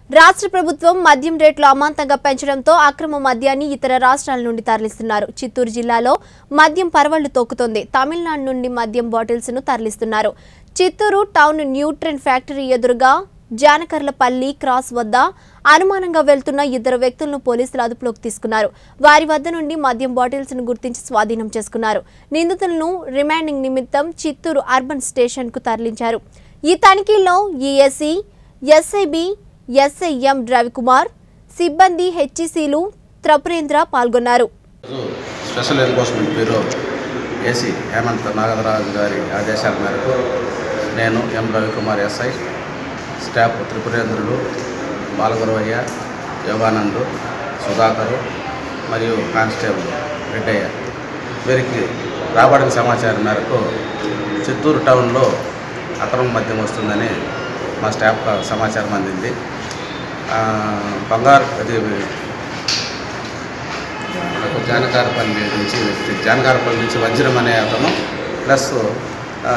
రాష్ట్ర ప్రభుత్వం మద్యం రేట్లు అమాంతంగా పెంచడంతో అక్రమ మద్యాన్ని ఇతర రాష్ట్రాల నుండి తరలిస్తున్నారు చిత్తూరు జిల్లాలో మద్యం పరవళ్లు తొక్కుతోంది తమిళనాడు నుండి మద్యం బాటిల్స్ ను తరలిస్తున్నారు చిత్తూరు టౌన్ న్యూట్రిన్ ఫ్యాక్టరీ ఎదురుగా జానకర్లపల్లి క్రాస్ వద్ద అనుమానంగా వెళ్తున్న ఇద్దరు వ్యక్తులను పోలీసులు అదుపులోకి తీసుకున్నారు వారి వద్ద నుండి మద్యం బాటిల్స్ ను గుర్తించి స్వాధీనం చేసుకున్నారు నిందితులను రిమాండింగ్ నిమిత్తం చిత్తూరు అర్బన్ స్టేషన్ కు తరలించారు ఈ తనిఖీల్లో ఈఎస్సీ ఎస్ఐబి ఎస్ఐఎం రవికుమార్ సిబ్బంది హెచ్ఈసీలు త్రపురేంద్ర పాల్గొన్నారు ఈరోజు special enforcement bureau AC Hemant Nagadaraju గారి ఆదేశాల మేరకు నేను ఎం రవికుమార్ ఎస్ఐ స్టాఫ్ త్రిపురేంద్రులు బాలగురవయ్య యోగానందు సుధాకరు మరియు కానిస్టేబుల్ రెడ్డయ్య వీరికి రాబడిన సమాచారం మేరకు చిత్తూరు టౌన్లో అక్రమ మద్యం వస్తుందని మా స్టాఫ్ సమాచారం అందింది ఆ, బంగారు అది మనకు జానకారపల్లి నుంచి వ్యక్తి జానకారపల్లి నుంచి వజ్రం అనే అతను ప్లస్ ఆ,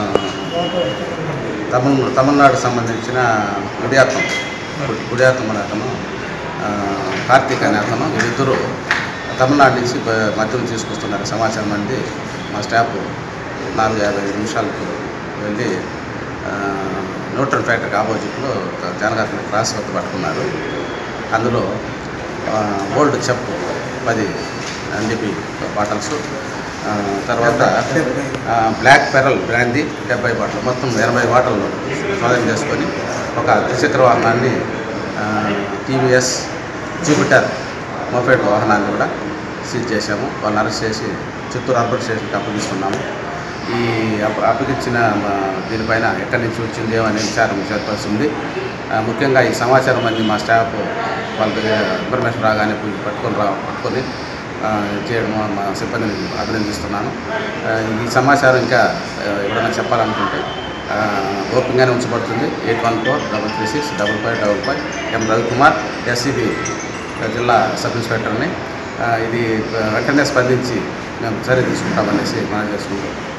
తమిళ తమిళనాడు సంబంధించిన గుడియాత్మ గుడియాత్మ అనే అతను ఆ, కార్తీక్ అనే అతను వీరిద్దరూ తమిళనాడు నుంచి బ- మద్యం తీసుకొస్తున్నారు సమాచారం అంది మా స్టాఫ్ నాలుగు యాభై నిమిషాలకు వెళ్ళి ఆ, న్యూట్రల్ ఫ్యాక్టరీకి ఆపోజిట్లో జానకారపల్లి క్రాస్ వద్ద పట్టుకున్నారు అందులో ఆ, గోల్డ్ చెప్పు పది ఎన్డీపీ బాటిల్స్ ఆ, తర్వాత ఆ, బ్లాక్ పెరల్ బ్రాందీ డెబ్బై బాటిల్ మొత్తం ఎనభై బాటిల్ స్వాధీనం చేసుకొని ఒక ద్విచక్ర వాహనాన్ని ఆ, టీవీఎస్ జూపిటర్ మోపెడ్ వాహనాన్ని కూడా సీజ్ చేశాము వాళ్ళని అరెస్ట్ చేసి చిత్తూరు అర్బన్ స్టేషన్కి అప్పగిస్తున్నాము ఈ అప్ప- అప్పగించిన ఆ, దీనిపైన ఎక్కడి నుంచి వచ్చింది ఏమనే విచారం చేపడుతుంది ముఖ్యంగా ఈ సమాచారం అన్ని మా స్టాఫ్ వాళ్ళకి ఇన్ఫర్మేషన్ రాగానే పోయి పట్టుకొని రా పట్టుకొని ఆ, చేయడం మా సిబ్బందిని అభినందిస్తున్నాను ఆ, ఈ సమాచారం ఇంకా ఆ, ఎవరైనా చెప్పాలనుకుంటే ఆ, ఓపెన్గానే ఉంచబడుతుంది eight one four double three six double five double five M Ravikumar SCB జిల్లా సబ్ ఇన్స్పెక్టర్ని ఆ, ఇది వెంటనే స్పందించి మేము చర్య తీసుకుంటామనేసి మనం చేసుకుంటాం